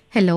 Hello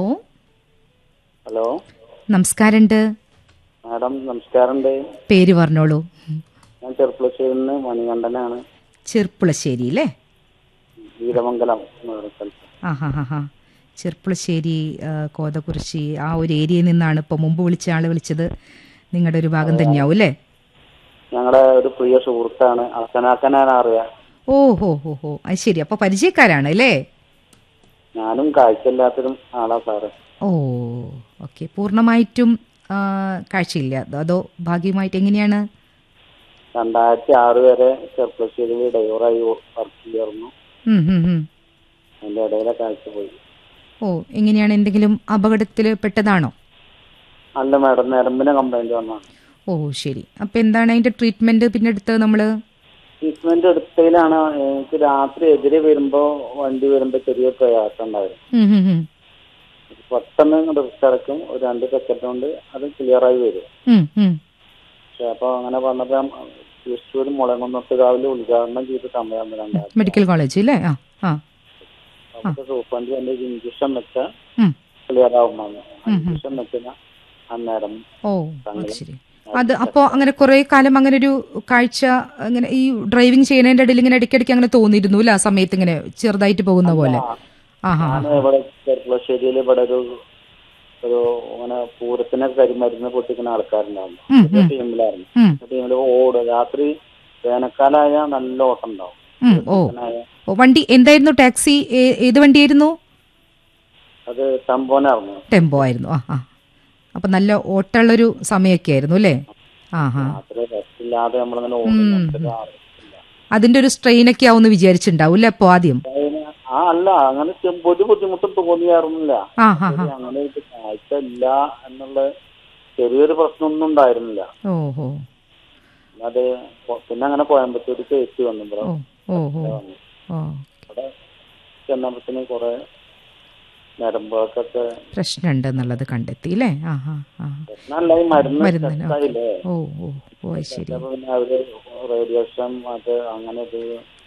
hello നമസ്കാരമുണ്ട് madam നമസ്കാരമുണ്ട് പേര് പറഞ്ഞോളൂ ഞാൻ ചെറുപ്പുളശ്ശേരിയിൽ നിന്ന് മണികണ്ഠനാണ് ചെർപ്പുളശ്ശേരി അല്ലേ വീരമംഗലം എന്ന് പറയുന്ന സ്ഥലത്ത് ആ ഹാ ഹാ ഹാ ചെർപ്പുളശ്ശേരി ആ, കോതകുറിശി ആ ഒരു ഏരിയയിൽ നിന്നാണ് ഇപ്പോൾ മുമ്പ് വിളിച്ച ആൾ വിളിച്ചത് നിങ്ങളുടെ ഒരു ഭാഗം തന്നെയാവും അല്ലേ ഞങ്ങളുടെ ഒരു പ്രിയ സുഹൃത്താണ് അസനാക്കനാണ് അറിയാം ഓ ഹോ ഹോ ഹോ അത് ശരി അപ്പോൾ പരിചയക്കാരാണ് അല്ലേ ഞാനും കാഴ്ചയില്ലാത്തൊരു ആളാ സാറ് ഓ ഓക്കെ പൂർണ്ണമായിട്ടും ആ, കാഴ്ചയില്ല അതോ- അതോ ഭാഗ്യമായിട്ട് എങ്ങനെയാണ് രണ്ടായിരത്തി ആറ് വരെ ചെറുപ്പുളശ്ശേരിയിൽ ഡ്രൈവറായി വർക്ക് ചെയ്യായിരുന്നു ഉം, ഉം, ഉം. അതിന്റെ ഇടയിലെ കാഴ്ച പോയി ഓ എങ്ങനെയാണ് എന്തെങ്കിലും അപകടത്തിൽ പെട്ടതാണോ അല്ല മാഡം നരമ്പിന് കംപ്ലൈന്റ് വന്നാണ് ഓ ശരി അപ്പം എന്താണ് അതിൻ്റെ ട്രീറ്റ്മെൻറ്റ് പിന്നെ എടുത്തത് നമ്മൾ ട്രീറ്റ്മെന്റ് എടുത്തതിലാണ് എനിക്ക് രാത്രി എതിരെ വരുമ്പോ വണ്ടി വരുമ്പോ ചെറിയ പ്രയാസം ഉണ്ടായിരുന്നു പെട്ടെന്ന് റിസ്ക് ഇറക്കും ഒരു രണ്ട് സെക്കൻഡ് കൊണ്ട് അത് ക്ലിയർ ആയി വരും പക്ഷെ അപ്പൊ അങ്ങനെ പറഞ്ഞപ്പോ ഞാൻ തൃശ്ശൂർ മുളങ്ങുന്നത്തുകാവില് ഉദ്ഘാടനം ചെയ്ത സമയം രണ്ടായിരത്തി മെഡിക്കൽ കോളേജ് അല്ലേ ആ ആ അവിടുത്തെ സൂപ്രണ്ട് എന്റെ ഇഞ്ചക്ഷൻ വെച്ചാൽ ഉം. ക്ലിയർ ആവുമെന്ന് ഇഞ്ചക്ഷൻ വെച്ചാൽ അന്നേരം ഓ അത് ശരി അത് അപ്പോൾ അങ്ങനെ കുറേ കാലം അങ്ങനെ ഒരു കാഴ്ച അങ്ങനെ ഈ ഡ്രൈവിംഗ് ചെയ്യുന്നതിൻ്റെ ഇടയിൽ ഇങ്ങനെ ഇടയ്ക്കിടയ്ക്ക് അങ്ങനെ തോന്നിയിരുന്നു അല്ലേ ആ സമയത്ത് ഇങ്ങനെ ചെറുതായിട്ട് പോകുന്ന പോലെ ആ ഹാ ഞാൻ ഇവിടെ ചെറുപ്പശ്ശേരിയിൽ ഇവിടെ ഒരു ഒരു അങ്ങനെ പൂരത്തിന് കരിമരുന്ന് പൊട്ടിക്കുന്ന ആൾക്കാരുണ്ടാവും ഉം, ഒരു ടീമിലായിരുന്നു ഉം, ടീമിൽ ഓടും രാത്രി വേനൽക്കാലായ നല്ല ഓട്ടം ഉണ്ടാവും ഉം, ഓ അങ്ങനെ ഓ വണ്ടി എന്തായിരുന്നു ടാക്സി ഏ- ഏത് വണ്ടിയായിരുന്നു അത് തമ്പോനായിരുന്നു ടെമ്പോ ആയിരുന്നു ആ ആ അപ്പം നല്ല ഓട്ടമുള്ളൊരു സമയമൊക്കെ ആയിരുന്നു അല്ലേ ആ ഹാ രാത്രി റെസ്റ്റ് ഇല്ലാതെ നമ്മളിങ്ങനെ ഓടും അതിന്റെ ഒരു സ്ട്രെയിനൊക്കെ ആവുമെന്ന് വിചാരിച്ചിട്ടുണ്ടാവും അല്ലേ അപ്പോൾ ആദ്യം അതിന് ആ അല്ല അങ്ങനെ ചെമ്പ് ഒരു ബുദ്ധിമുട്ടും തോന്നിയായിരുന്നില്ല ആ ഹാ ഹാ ഒരു അങ്ങനെ ഒരു കാഴ്ച ഇല്ല എന്നുള്ള ചെറിയൊരു പ്രശ്നമൊന്നും ഉണ്ടായിരുന്നില്ല ഓ ഹോ അത് പൊ- പിന്നെ അങ്ങനെ കോയമ്പത്തൂർ ചേച്ചി വന്നു ഇവിടെ ഓ ഓ ഹോ വന്നു ഓ ഇവിടെ ചെന്നപ്പത്തിന് കുറെ നരമ്പുകൾക്കൊക്കെ പ്രശ്നമുണ്ട് എന്നുള്ളത് കണ്ടെത്തി അല്ലേ ആ ഹാ ആ പ്രശ്നമല്ല ഈ മരുന്ന് മരുന്നിന് സെറ്റായില്ലേ ഓ ഓ ഓ അത് ശരി അപ്പൊ പിന്നെ അവര് റേഡിയേഷൻ അത് അങ്ങനെ ഇത്